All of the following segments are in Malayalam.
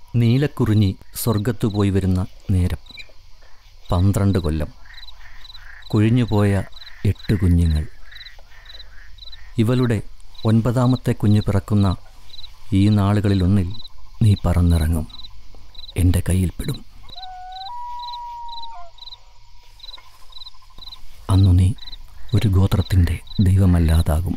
നീലക്കുറിഞ്ഞി സ്വർഗത്തു പോയി വരുന്ന നേരം പന്ത്രണ്ട് കൊല്ലം കുഴിഞ്ഞുപോയ എട്ട് കുഞ്ഞുങ്ങൾ ഇവളുടെ ഒൻപതാമത്തെ കുഞ്ഞ് പിറക്കുന്ന ഈ നാളുകളിലൊന്നിൽ നീ പറന്നിറങ്ങും എൻ്റെ കയ്യിൽപ്പെടും അന്നു നീ ഒരു ഗോത്രത്തിൻ്റെ ദൈവമല്ലാതാകും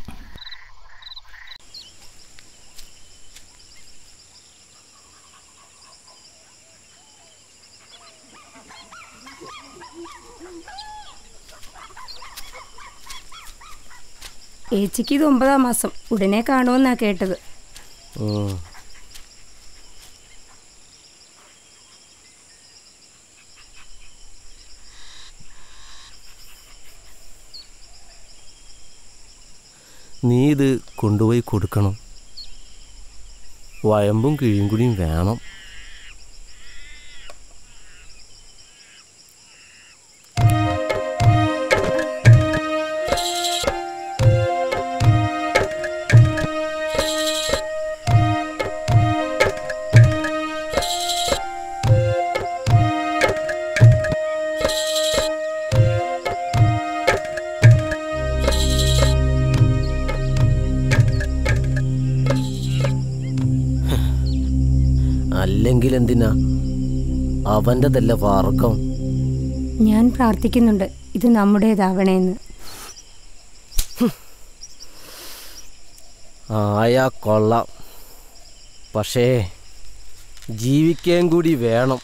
ഏച്ചിക്ക് ഇത് ഒമ്പതാം മാസം ഉടനെ കാണുമെന്നാ കേട്ടത് നീ ഇത് കൊണ്ടുപോയി കൊടുക്കണം വയമ്പും കിഴിയും കൂടിയും വേണം അല്ലെങ്കിൽ എന്തിനാ അവൻ്റെതല്ല വാർക്കം ഞാൻ പ്രാർത്ഥിക്കുന്നുണ്ട് ഇത് നമ്മുടേതാവണേന്ന് ആയാ കൊള്ളാം പക്ഷേ ജീവിക്കാൻ കൂടി വേണം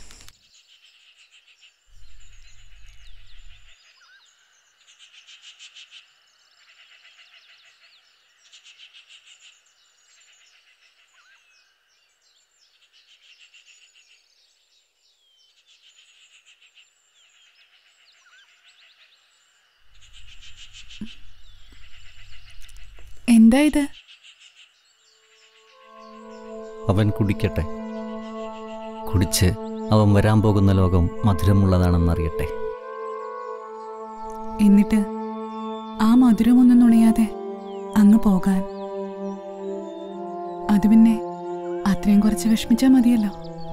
എന്താ ഇത് അവൻ കുടിക്കട്ടെ കുടിച്ച് അവൻ വരാൻ പോകുന്ന ലോകം മധുരമുള്ളതാണെന്നറിയട്ടെ എന്നിട്ട് ആ മധുരമൊന്നും നുണയാതെ അങ്ങ് പോകാൻ അത് പിന്നെ അത്രയും കുറച്ച് വിഷമിച്ചാൽ മതിയല്ലോ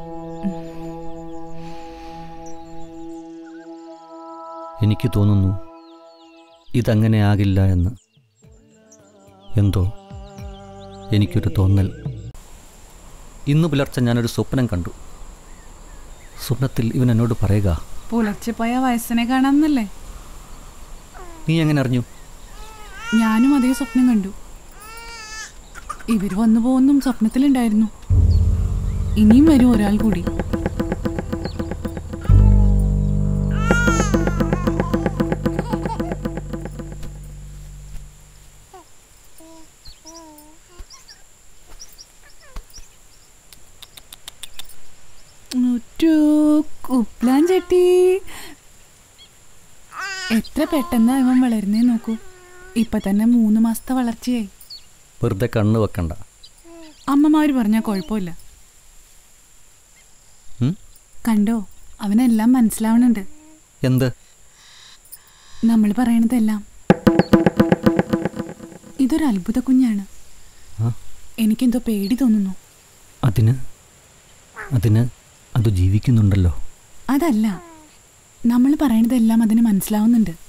എനിക്ക് തോന്നുന്നു ഇതങ്ങനെ ആകില്ല എന്ന് എന്തോ എനിക്കൊരു തോന്നൽ ഇന്ന് പുലർച്ചെ ഞാനൊരു സ്വപ്നം കണ്ടു സ്വപ്നത്തിൽ ഇവൻ എന്നോട് പറയുക പുലർച്ചെ പോയ വയസ്സിനെ കാണാമെന്നല്ലേ നീ എങ്ങനെ അറിഞ്ഞു ഞാനും അതേ സ്വപ്നം കണ്ടു ഇവർ വന്നു പോകുന്നും സ്വപ്നത്തിലുണ്ടായിരുന്നു ഇനിയും വരും ഒരാൾ കൂടി മുറ്റു കുപ്ലാൻ ചട്ടി എത്ര പെട്ടെന്നാ ഇവൻ വളരുന്നേ നോക്കൂ ഇപ്പൊ തന്നെ മൂന്ന് മാസത്തെ വളർച്ചയായി വെറുതെ കണ്ണ് വെക്കണ്ട അമ്മമാര് പറഞ്ഞാൽ കുഴപ്പമില്ല ഉം? കണ്ടോ അവനെല്ലാം മനസ്സിലാവണുണ്ട് എന്ത് നമ്മൾ പറയണതെല്ലാം ഇതൊരു അത്ഭുത കുഞ്ഞാണ് ആ? എനിക്കെന്തോ പേടി തോന്നുന്നു അതിന് അതിന് അത് ജീവിക്കുന്നുണ്ടല്ലോ അതല്ല നമ്മൾ പറയണതെല്ലാം അതിന് മനസ്സിലാവുന്നുണ്ട്